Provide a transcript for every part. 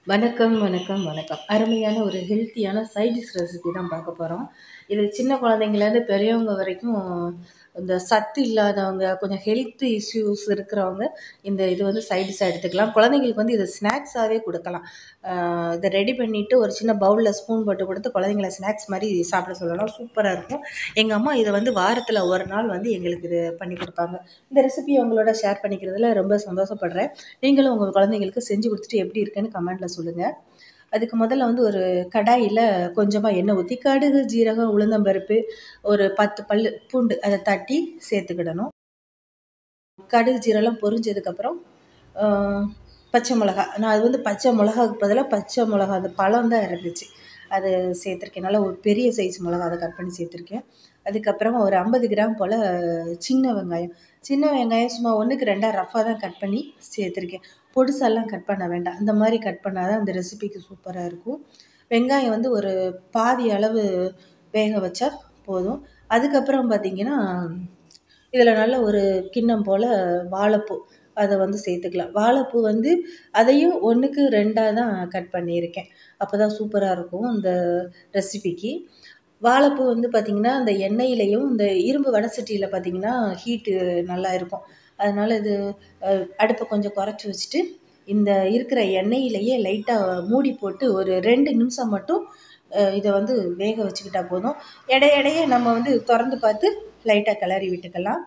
வணக்கம், வணக்கம், வணக்கம். அருமையான ஒரு ஹெல்த்தியான சைட் டிஷ் ரெசிபி தான் பார்க்க போறோம். இது சின்ன குழந்தைங்கலேருந்து பெரியவங்க வரைக்கும் இந்த சத்து இல்லாதவங்க, கொஞ்சம் ஹெல்த் இஷ்யூஸ் இருக்கிறவங்க, இந்த இது வந்து சைட் டிஷ்ஷா எடுத்துக்கலாம். குழந்தைங்களுக்கு வந்து இத ஸ்நாக்ஸாவே குடுக்கலாம். அ இத ரெடி பண்ணிட்டு ஒரு சின்ன பவுல்ல ஸ்பூன் போட்டு குடுத்து குழந்தைங்கள ஸ்நாக்ஸ் மாரி சாப்பிட சொல்லலாம். சூப்பரா இருக்கும். எங்க அம்மா இத வந்து வாரத்தில ஒரு நாள் வந்து எங்களுக்கு இது பண்ணி குடுப்பாங்க. இந்த ரெசிபிய உங்களோட ஷேர் பண்ணிக்கிறதுல ரொம்ப சந்தோஷப்படுறேன். நீங்களும் உங்க குழந்தைங்களுக்கு செஞ்சு குடுத்துட்டு எப்படி இருக்குன்னு கமெண்ட்ல சொல்லுங்க. அதுக்கு முதல்ல வந்து ஒரு கடாயில கொஞ்சமா எண்ணெய் ஊத்தி, கடுகு, ஜீரகம், உளுந்தம்பருப்பு, ஒரு 10 பல்லு பூண்டு அத தட்டி சேர்த்துக்கிடணும். கடுகு, ஜீரகம்லாம் பொரிஞ்சதுக்கப்புறம், அ பச்சை மிளகா. நான் அது வந்து பச்சை மிளகாவுக்கு பதிலா பச்சை மிளகா அந்த பழம் தான் இருந்துச்சு. அது சேர்த்துருக்கேன். நல்லா ஒரு பெரிய சைஸ் மிளகா அத கட் பண்ணி சேர்த்துருக்கேன். அதுக்கப்புறமா ஒரு 50 கிராம் போல சின்ன வெங்காயம். சின்ன வெங்காயம் சும்மா 1க்கு 2ஆ ரஃப்பா தான் கட் பண்ணி சேர்த்துருக்கேன். பொடுசாலாம் கட் பண்ண வேண்டாம். இந்த மாரி கட் பண்ணா தான் இந்த ரெசிபிக்கு சூப்பரா இருக்கும். வெங்காயம் வந்து ஒரு பாதி அளவு வேக வச்சா போதும். அதுக்கப்புறம் பார்த்தீங்கன்னா, இதில நல்ல ஒரு கிண்ணம் போல வாழைப்பூ அத வந்து சேர்த்துக்கலாம். வாழைப்பூ வந்து அதையும் 1க்கு 2ஆ தான் கட் பண்ணியிருக்கேன். அப்பதான் சூப்பரா இருக்கும் இந்த ரெசிபிக்கு. வாழைப்பூ வந்து பார்த்தீங்கன்னா, அந்த எண்ணெயிலயும் இந்த இரும்பு வடை சட்டியில பார்த்தீங்கன்னா, ஹீட்டு நல்லா இருக்கும். அதனால இது அ அடுப்ப கொஞ்சம் குறைச்சு வச்சுட்டு, இந்த இருக்கிற எண்ணெயிலேயே லைட்டா மூடி போட்டு ஒரு 2 நிமிஷம் மட்டும் அ இத வந்து வேக வச்சுக்கிட்டா போதும். எடைய எடைய நம்ம வந்து தொறந்து பார்த்து லைட்டா கிளறி விட்டுக்கலாம்.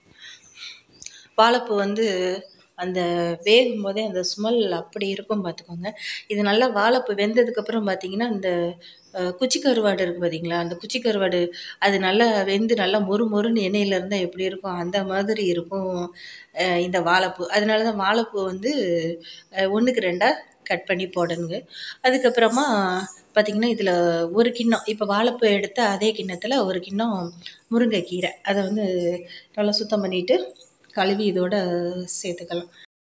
வாழைப்பூ வந்து அந்த வேகும்போதே அந்த ஸ்மெல் அப்படி இருக்கும் பார்த்துக்கோங்க. இது நல்லா வாழைப்பூ வெந்ததுக்கப்புறம் பார்த்தீங்கன்னா, இந்த அ குச்சி கருவாடு இருக்கு பார்த்தீங்களா? அந்த குச்சி கருவாடு அது நல்லா வெந்து நல்லா மொறு மொறுன்னு எண்ணெயில இருந்தா எப்படி இருக்கும்? அந்த மாதிரி இருக்கும் அ இந்த வாழைப்பூ. அதனால தான் வாழைப்பூ வந்து அ 1க்கு 2ஆ கட் பண்ணி போடணுங்க. அதுக்கப்புறமா பார்த்தீங்கன்னா, இதில 1 கிண்ணம் இப்ப வாழைப்பூ எடுத்த அதே கிண்ணத்தில 1 கிண்ணம் முருங்கைக்கீரை. அத வந்து நல்லா சுத்தம் பண்ணிட்டு, கழுவி இதோட சேர்த்துக்கலாம்.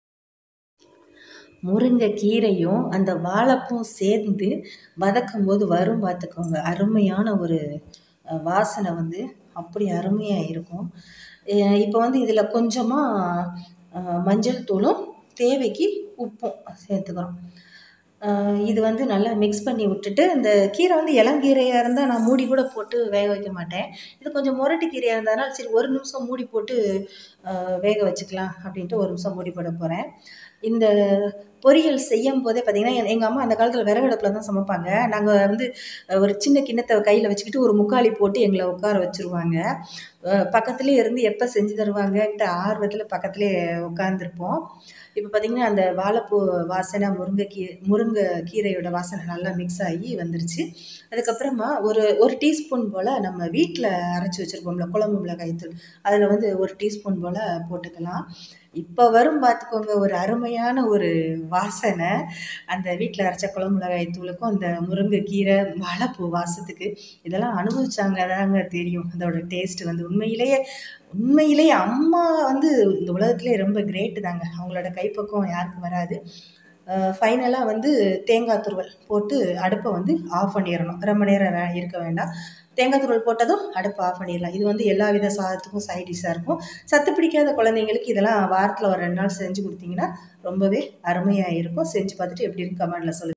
முருங்கைக்கீரையும், அந்த வாழைப்பூவும் சேர்ந்து வதக்கும்போது வரும் பார்த்துக்கோங்க. அருமையான ஒரு அ வாசனை வந்து அப்படி அருமையா இருக்கும். எ இப்ப வந்து இதில கொஞ்சமா அ மஞ்சள் தூளும், தேவைக்கு உப்பும் சேர்த்துக்கிறோம். அ இது வந்து நல்லா மிக்ஸ் பண்ணி விட்டுட்டு, இந்த கீரை வந்து இளங்கீரையா இருந்தா நான் மூடி கூட போட்டு வேக வைக்க மாட்டேன். இது கொஞ்சம் மொரட்டு கீரையா இருந்ததுனால, சரி 1 நிமிஷம் மூடி போட்டு அ வேக வச்சுக்கலாம் அப்படின்ட்டு 1 நிமிஷம் மூடி போட போறேன். இந்த பொரியல் செய்யும்போதே பார்த்தீங்கன்னா, எ எங்க அம்மா அந்த காலத்தில விறகு அடுப்புல தான் சமைப்பாங்க. நாங்க வந்து ஒரு சின்ன கிண்ணத்த கையில வச்சுக்கிட்டு ஒரு முக்காளி போட்டு எங்கள உட்கார வச்சுருவாங்க. அ பக்கத்திலேயே இருந்து எப்ப செஞ்சு தருவாங்கன்ட்டு ஆர்வத்தில பக்கத்திலேயே உட்காந்துருப்போம். இப்ப பார்த்தீங்கன்னா, அந்த வாழைப்பூ வாசனை, முருங்கைக்கீ முருங்கை கீரையோட வாசனை நல்லா மிக்ஸ் ஆகி வந்துருச்சு. அதுக்கப்புறமா ஒரு 1 டீஸ்பூன் போல நம்ம வீட்ல அரைச்சு வச்சிருப்போம்ல, குழம்பு மிளகாய் தூள். அதில வந்து 1 டீஸ்பூன் போல போட்டுக்கலாம். இப்ப வரும் பார்த்துக்கோங்க ஒரு அருமையான ஒரு வாசனை. அந்த வீட்ல அரைச்ச குழம்பு மிளகாய் தூளுக்கும், அந்த முருங்கைக்கீரை, வாழைப்பூ வாசத்துக்கு. இதெல்லாம் அனுபவிச்சாங்க தாங்க தெரியும். அதோட டேஸ்ட் வந்து உண்மையிலேயே உண்மையிலேயே அம்மா வந்து இந்த உலகத்திலேயே ரொம்ப கிரேட் தாங்க. அவங்களோட கைப்பக்குவம் யாருக்கும் வராது. அ ஃபைனலா வந்து தேங்காய் துருவல் போட்டு அடுப்ப வந்து ஆஃப் பண்ணிறணும். ரொம்ப நேரம் வே இருக்க வேண்டாம். தேங்காய் துருவல் போட்டதும் அடுப்ப ஆஃப் பண்ணிடலாம். இது வந்து எல்லா வித சாதத்துக்கும் சைட் டிஷ்ஷா இருக்கும். சத்து பிடிக்காத குழந்தைங்களுக்கு இதெல்லாம் வாரத்தில ஒரு 2 நாள் செஞ்சு குடுத்தீங்கன்னா, ரொம்பவே அருமையா இருக்கும். செஞ்சு பார்த்துட்டு எப்படி இருக்குன்னு கமெண்ட்ல சொல்லுங்க.